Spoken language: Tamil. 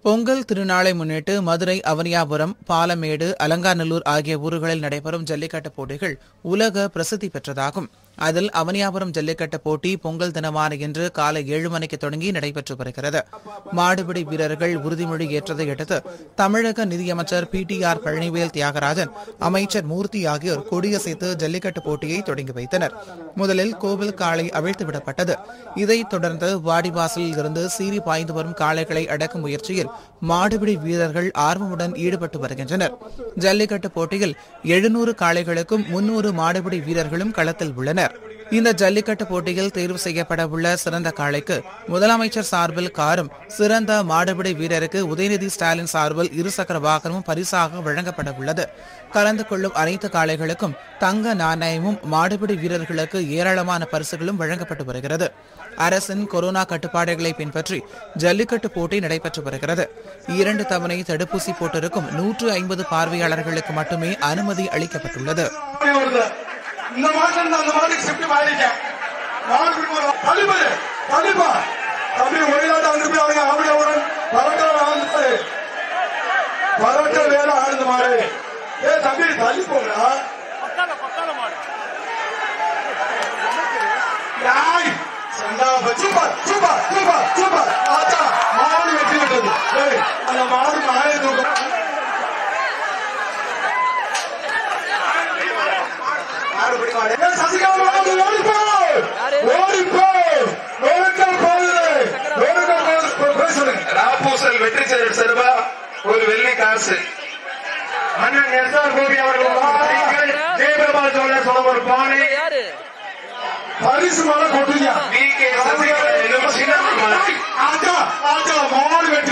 பொங்கல் திருநாளை முன்னிட்டு மதுரை அவனியாபுரம் பாலமேடு அலங்காநல்லூர் ஆகிய ஊர்களில் நடைபெறும் ஜல்லிக்கட்டு போட்டிகள் உலக பிரசித்தி பெற்றதாகும் அதில் அவனியாபுரம் ஜல்லிக்கட்டு போட்டி பொங்கல் தினமான இன்று காலை ஏழு மணிக்கு தொடங்கி நடைபெற்று வருகிறது மாடுபிடி வீரர்கள் உறுதிமொழி ஏற்றதை அடுத்து தமிழக நிதியமைச்சர் P T R Palanivel Thiagarajan அமைச்சர் மூர்த்தி ஆகியோர் கொடியசைத்து ஜல்லிக்கட்டு போட்டியை தொடங்கி வைத்தனர் முதலில் கோவில் காளை அவிழ்த்து விடப்பட்டது இதைத் தொடர்ந்து வாடிவாசலில் இருந்து சீறி பாய்ந்து வரும் காளைகளை அடக்கும் முயற்சியில் மாடுபிடி வீரர்கள் ஆர்வமுடன் ஈடுபட்டு வருகின்றனர் ஜல்லிக்கட்டு போட்டியில் எழுநூறு காளைகளுக்கும் முன்னூறு மாடுபிடி வீரர்களும் களத்தில் உள்ளனர் இந்த ஜல்லிக்கட்டு போட்டியில் தேர்வு செய்யப்பட உள்ள சிறந்த காளைக்கு முதலமைச்சர் சார்பில் காரும் சிறந்த மாடுபிடி வீரருக்கு உதயநிதி ஸ்டாலின் சார்பில் இருசக்கர வாகனமும் பரிசாக வழங்கப்பட உள்ளது கலந்து கொள்ளும் அனைத்து காளைகளுக்கும் தங்க நாணயமும் மாடுபிடி வீரர்களுக்கு ஏராளமான பரிசுகளும் வழங்கப்பட்டு வருகிறது அரசின் கொரோனா கட்டுப்பாடுகளை பின்பற்றி ஜல்லிக்கட்டு போட்டி நடைபெற்று வருகிறது இரண்டு தவணை தடுப்பூசி போட்டிருக்கும் நூற்று ஐம்பது பார்வையாளர்களுக்கு மட்டுமே அனுமதி அளிக்கப்பட்டுள்ளது வருது. இந்த மாசம் அந்த மாட்டுக்கு ஷிஃப்ட் மாறிட்டேன் மாடு பிடிப்போம் தள்ளிப்பாரு தள்ளிப்பா தம்பி ஒயிலாட்ட அங்க போய் அவங்க ஆவிடவுடன் பறக்க ஆழ்ந்து பறக்க வேற ஆழ்ந்து மாடு ஏ தம்பி தள்ளி போங்கடா யாய் சண்டாப சூப்பர் சூப்பர் சூப்பர் சூப்பர் ஆச்சா மாடு வெற்றி விட்டது ஏய், அந்த மாடு மாயை தூக்கம் ஏ, சசிகலா மாடு ஓடிப்போ ஓடிப்போ நோக்கல் போகுது நோக்கல் போகுது போய் சொல்லுங்க ராப்பூசல் வெற்றி சேரர் செல்வா ஒரு வெள்ளி காசு அண்ணன் எஸ் ஆர் கோபி அவர்கள் வாழ்த்துக்கள். ஜெயபிரபால் சோழர் சொல்ல ஒரு பானை யாரு பரிசு மலை கொட்டுங்க வி கே சசிகலா என்னும் சின்ன ஆச்சா ஆச்சா மாடு வெற்றி